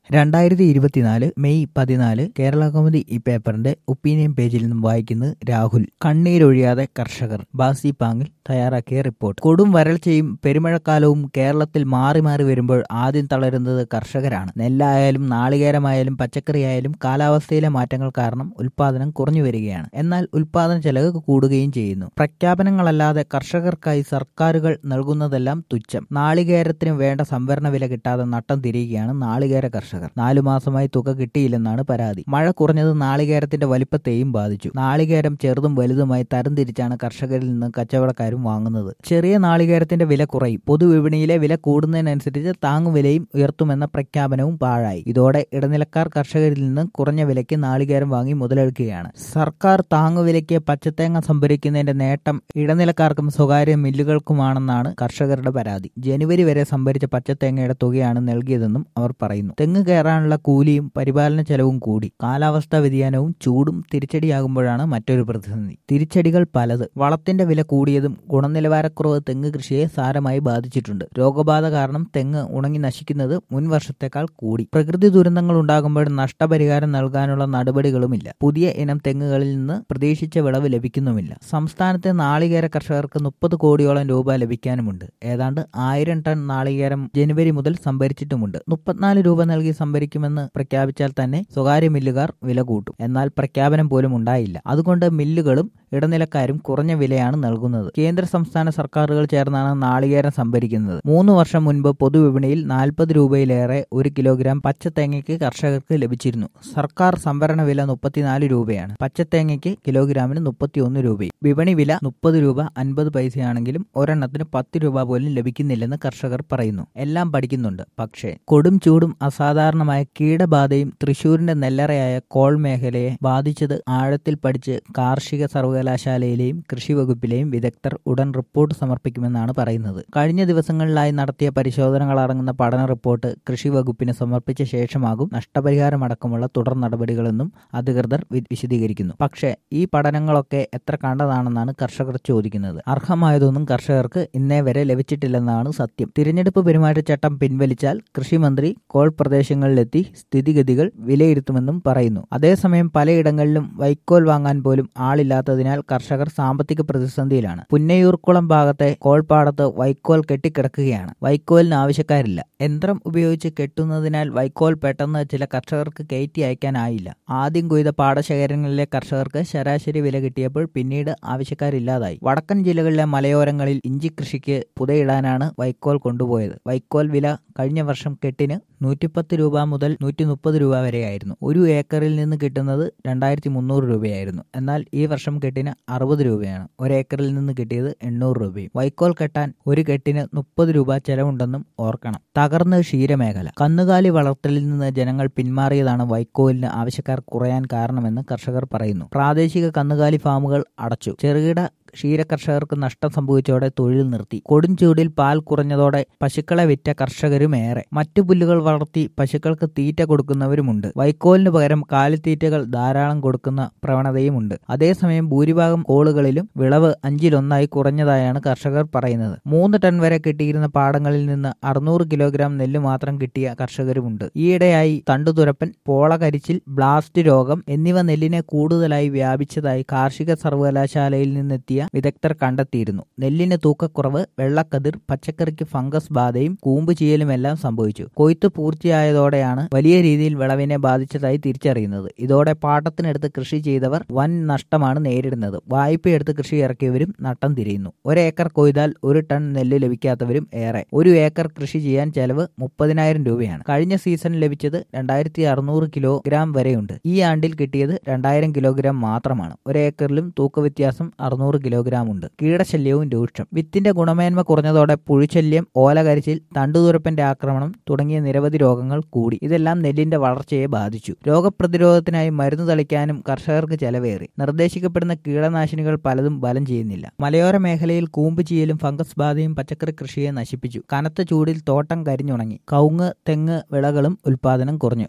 രണ്ടായിരത്തി ഇരുപത്തിനാല് മെയ് പതിനാല് കേരള കൗമുദി ഈ പേപ്പറിന്റെ ഒപ്പീനിയൻ പേജിൽ നിന്നും വായിക്കുന്നത് രാഹുൽ കണ്ണീരൊഴിയാതെ കർഷകർ ബാസി പാങ്ങിൽ തയ്യാറാക്കിയ റിപ്പോർട്ട് കൊടും വരൾച്ചയും പെരുമഴക്കാലവും കേരളത്തിൽ മാറി മാറി വരുമ്പോൾ ആദ്യം തളരുന്നത് കർഷകരാണ് നെല്ലായാലും നാളികേരമായാലും പച്ചക്കറിയായാലും കാലാവസ്ഥയിലെ മാറ്റങ്ങൾ കാരണം ഉൽപാദനം കുറഞ്ഞു വരികയാണ് എന്നാൽ ഉൽപാദന ചെലവ് കൂടുകയും ചെയ്യുന്നു പ്രഖ്യാപനങ്ങളല്ലാതെ കർഷകർക്കായി സർക്കാരുകൾ നൽകുന്നതെല്ലാം തുച്ഛം നാളികേരത്തിന് വേണ്ട സംവരണ വില കിട്ടാതെ നട്ടം തിരിയുകയാണ് നാളികേര കർഷകർ നാലു മാസമായി തുക കിട്ടിയില്ലെന്നാണ് പരാതി മഴ കുറഞ്ഞത് നാളികേരത്തിന്റെ വലിപ്പത്തെയും ബാധിച്ചു നാളികേരം ചെറുതും വലുതുമായി തരംതിരിച്ചാണ് കർഷകരിൽ നിന്ന് കച്ചവടക്കാരും വാങ്ങുന്നത് ചെറിയ നാളികേരത്തിന്റെ വില കുറയും പൊതുവിപണിയിലെ വില കൂടുന്നതിനനുസരിച്ച് താങ്ങുവിലയും ഉയർത്തുമെന്ന പ്രഖ്യാപനവും പാഴായി ഇതോടെ ഇടനിലക്കാർ കർഷകരിൽ നിന്ന് കുറഞ്ഞ വിലയ്ക്ക് നാളികേരം വാങ്ങി മുതലെടുക്കുകയാണ് സർക്കാർ താങ്ങുവിലയ്ക്ക് പച്ചത്തേങ്ങ സംഭരിക്കുന്നതിന്റെ നേട്ടം ഇടനിലക്കാർക്കും സ്വകാര്യ മില്ലുകൾക്കുമാണെന്നാണ് കർഷകരുടെ പരാതി ജനുവരി വരെ സംഭരിച്ച പച്ചത്തേങ്ങയുടെ തുകയാണ് നൽകിയതെന്നും അവർ പറയുന്നു തെങ്ങ് കയറാനുള്ള കൂലിയും പരിപാലന ചെലവും കൂടി കാലാവസ്ഥാ വ്യതിയാനവും ചൂടും തിരിച്ചടിയാകുമ്പോഴാണ് മറ്റൊരു പ്രതിസന്ധി തിരിച്ചടികൾ പലത് വളത്തിന്റെ വില കൂടിയതും ഗുണനിലവാരക്കുറവ് തെങ്ങ് കൃഷിയെ സാരമായി ബാധിച്ചിട്ടുണ്ട് രോഗബാധ കാരണം തെങ്ങ് ഉണങ്ങി നശിക്കുന്നത് മുൻ വർഷത്തേക്കാൾ കൂടി പ്രകൃതി ദുരന്തങ്ങൾ ഉണ്ടാകുമ്പോൾ നഷ്ടപരിഹാരം നൽകാനുള്ള നടപടികളുമില്ല പുതിയ ഇനം തെങ്ങുകളിൽ നിന്ന് പ്രതീക്ഷിച്ച വിളവ് ലഭിക്കുന്നുമില്ല സംസ്ഥാനത്തെ നാളികേര കർഷകർക്ക് മുപ്പത് കോടിയോളം രൂപ ലഭിക്കാനുമുണ്ട് ഏതാണ്ട് ആയിരം ടൺ നാളികേരം ജനുവരി മുതൽ സംഭരിച്ചിട്ടുമുണ്ട് മുപ്പത്തിനാല് രൂപ നൽകി സംഭരിക്കുമെന്ന് പ്രഖ്യാപിച്ചാൽ തന്നെ സ്വകാര്യ മില്ലുകാർ വില കൂട്ടും എന്നാൽ പ്രഖ്യാപനം പോലും ഉണ്ടായില്ല അതുകൊണ്ട് മില്ലുകളും ഇടനിലക്കാരും കുറഞ്ഞ വിലയാണ് നൽകുന്നത് കേന്ദ്ര സംസ്ഥാന സർക്കാരുകൾ ചേർന്നാണ് നാളികേരം സംഭരിക്കുന്നത് മൂന്ന് വർഷം മുൻപ് പൊതുവിപണിയിൽ നാൽപ്പത് രൂപയിലേറെ ഒരു കിലോഗ്രാം പച്ചത്തേങ്ങയ്ക്ക് കർഷകർക്ക് ലഭിച്ചിരുന്നു സർക്കാർ സംഭരണ വില മുപ്പത്തിനാല് രൂപയാണ് പച്ചത്തേങ്ങയ്ക്ക് കിലോഗ്രാമിന് മുപ്പത്തിയൊന്ന് രൂപയും വിപണി വില മുപ്പത് രൂപ അൻപത് പൈസയാണെങ്കിലും ഒരെണ്ണത്തിന് പത്ത് രൂപ പോലും ലഭിക്കുന്നില്ലെന്ന് കർഷകർ പറയുന്നു എല്ലാം പഠിക്കുന്നുണ്ട് പക്ഷേ കൊടും ചൂടും അസാധാരണമായ കീടബാധയും തൃശൂരിന്റെ നെല്ലറയായ കോൾ മേഖലയെ ബാധിച്ചത് ആഴത്തിൽ പഠിച്ച് കാർഷിക സർവകലാശാലയിലെയും കൃഷി വകുപ്പിലെയും വിദഗ്ധർ ഉടൻ റിപ്പോർട്ട് സമർപ്പിക്കുമെന്നാണ് പറയുന്നത് കഴിഞ്ഞ ദിവസങ്ങളിലായി നടത്തിയ പരിശോധനകൾ അടങ്ങുന്ന പഠന റിപ്പോർട്ട് കൃഷി വകുപ്പിന് സമർപ്പിച്ച ശേഷമാകും നഷ്ടപരിഹാരമടക്കമുള്ള തുടർ നടപടികളെന്നും അധികൃതർ വിശദീകരിക്കുന്നു പക്ഷേ ഈ പഠനങ്ങളൊക്കെ എത്ര കണ്ടതാണെന്നാണ് കർഷകർ ചോദിക്കുന്നത് അർഹമായതൊന്നും കർഷകർക്ക് ഇന്നേ വരെ ലഭിച്ചിട്ടില്ലെന്നാണ് സത്യം തിരഞ്ഞെടുപ്പ് പെരുമാറ്റച്ചട്ടം പിൻവലിച്ചാൽ കൃഷിമന്ത്രി കോൾ പ്രദേശങ്ങളിലെത്തി സ്ഥിതിഗതികൾ വിലയിരുത്തുമെന്നും പറയുന്നു അതേസമയം പലയിടങ്ങളിലും വൈക്കോൽ വാങ്ങാൻ പോലും ആളില്ലാത്തതിനാൽ കർഷകർ സാമ്പത്തിക പ്രതിസന്ധിയിലാണ് പുന്നയൂർക്കുളം ഭാഗത്തെ കോൾപ്പാടത്ത് വൈക്കോൽ കെട്ടിക്കിടക്കുകയാണ് വൈക്കോലിന് ആവശ്യക്കാരില്ല യന്ത്രം ഉപയോഗിച്ച് കെട്ടുന്നതിനാൽ വൈക്കോൽ പെട്ടെന്ന് ചില കർഷകർക്ക് കയറ്റി അയക്കാനായില്ല ആദ്യം കൊയ്ത പാടശേഖരങ്ങളിലെ കർഷകർക്ക് ശരാശരി വില കിട്ടിയപ്പോൾ പിന്നീട് ആവശ്യക്കാരില്ലാതായി വടക്കൻ ജില്ലകളിലെ മലയോരങ്ങളിൽ ഇഞ്ചി കൃഷിക്ക് പുതയിടാനാണ് വൈക്കോൽ കൊണ്ടുപോയത് വൈക്കോൽ വില കഴിഞ്ഞ വർഷം കെട്ടിന് നൂറ്റിപ്പത്ത് രൂപ മുതൽ നൂറ്റി മുപ്പത് രൂപ വരെയായിരുന്നു ഒരു ഏക്കറിൽ നിന്ന് കിട്ടുന്നത് രണ്ടായിരത്തി മുന്നൂറ് രൂപയായിരുന്നു എന്നാൽ ഈ വർഷം കെട്ടിന് അറുപത് രൂപയാണ് ഒരേക്കറിൽ നിന്ന് കിട്ടിയത് എണ്ണൂറ് രൂപയും വൈക്കോൽ കെട്ടാൻ ഒരു കെട്ടിന് മുപ്പത് രൂപ ചെലവുണ്ടെന്നും ഓർക്കണം തകർന്ന് ക്ഷീരമേഖല കന്നുകാലി വളർത്തലിൽ നിന്ന് ജനങ്ങൾ പിന്മാറിയതാണ് വൈക്കോലിന് ആവശ്യക്കാർ കുറയാൻ കാരണമെന്ന് കർഷകർ പറയുന്നു പ്രാദേശിക കന്നുകാലി ഫാമുകൾ അടച്ചു ചെറുകിട ക്ഷീരകർഷകർക്ക് നഷ്ടം സംഭവിച്ചതോടെ തൊഴിൽ നിർത്തി കൊടുംചൂടിൽ പാൽ കുറഞ്ഞതോടെ പശുക്കളെ വിറ്റ കർഷകരും ഏറെ മറ്റു പുല്ലുകൾ വളർത്തി പശുക്കൾക്ക് തീറ്റ കൊടുക്കുന്നവരുമുണ്ട് വൈക്കോലിന് പകരം കാലിത്തീറ്റകൾ ധാരാളം കൊടുക്കുന്ന പ്രവണതയുമുണ്ട് അതേസമയം ഭൂരിഭാഗം കോളുകളിലും വിളവ് അഞ്ചിലൊന്നായി കുറഞ്ഞതായാണ് കർഷകർ പറയുന്നത് മൂന്ന് ടൺ വരെ കിട്ടിയിരുന്ന പാടങ്ങളിൽ നിന്ന് അറുന്നൂറ് കിലോഗ്രാം നെല്ല് മാത്രം കിട്ടിയ കർഷകരുമുണ്ട് ഈയിടെയായി തണ്ടുതുരപ്പൻ പോളകരിച്ചിൽ ബ്ലാസ്റ്റ് രോഗം എന്നിവ നെല്ലിനെ കൂടുതലായി വ്യാപിച്ചതായി കാർഷിക സർവകലാശാലയിൽ നിന്നെത്തിയ വിദഗ്ധർ കണ്ടെത്തിയിരുന്നു നെല്ലിന് തൂക്കക്കുറവ് വെള്ളക്കതിർ പച്ചക്കറിക്ക് ഫംഗസ് ബാധയും കൂമ്പ് ചെയ്യലുമെല്ലാം സംഭവിച്ചു കൊയ്ത്ത് പൂർത്തിയായതോടെയാണ് വലിയ രീതിയിൽ വിളവിനെ ബാധിച്ചതായി തിരിച്ചറിയുന്നത് ഇതോടെ പാട്ടത്തിനെടുത്ത് കൃഷി ചെയ്തവർ വൻ നഷ്ടമാണ് നേരിടുന്നത് വായ്പയെടുത്ത് കൃഷി ഇറക്കിയവരും നട്ടം തിരിയുന്നു ഒരേക്കർ കൊയ്താൽ ഒരു ടൺ നെല്ല് ലഭിക്കാത്തവരും ഏറെ ഒരു ഏക്കർ കൃഷി ചെയ്യാൻ ചെലവ് മുപ്പതിനായിരം രൂപയാണ് കഴിഞ്ഞ സീസൺ ലഭിച്ചത് രണ്ടായിരത്തി അറുന്നൂറ് കിലോഗ്രാം വരെയുണ്ട് ഈ ആണ്ടിൽ കിട്ടിയത് രണ്ടായിരം കിലോഗ്രാം മാത്രമാണ് ഒരേക്കറിലും തൂക്കവ്യത്യാസം അറുന്നൂറ് കിലോഗ്രാം ഉണ്ട് കീടശല്യവും രൂക്ഷം വിത്തിന്റെ ഗുണമേന്മ കുറഞ്ഞതോടെ പുഴുശല്യം ഓലകരിച്ചിൽ തണ്ടുതുരപ്പന്റെ ആക്രമണം തുടങ്ങിയ നിരവധി രോഗങ്ങൾ കൂടി ഇതെല്ലാം നെല്ലിന്റെ വളർച്ചയെ ബാധിച്ചു രോഗപ്രതിരോധത്തിനായി മരുന്ന് തളിക്കാനും കർഷകർക്ക് ചെലവേറി നിർദ്ദേശിക്കപ്പെടുന്ന കീടനാശിനികൾ പലതും ബലം ചെയ്യുന്നില്ല മലയോര മേഖലയിൽ കൂമ്പ് ചീയലും ഫംഗസ് ബാധയും പച്ചക്കറി കൃഷിയെ നശിപ്പിച്ചു കനത്ത ചൂടിൽ തോട്ടം കരിഞ്ഞുണങ്ങി കവുങ്ങ് തെങ്ങ് വിളകളും ഉൽപാദനം കുറഞ്ഞു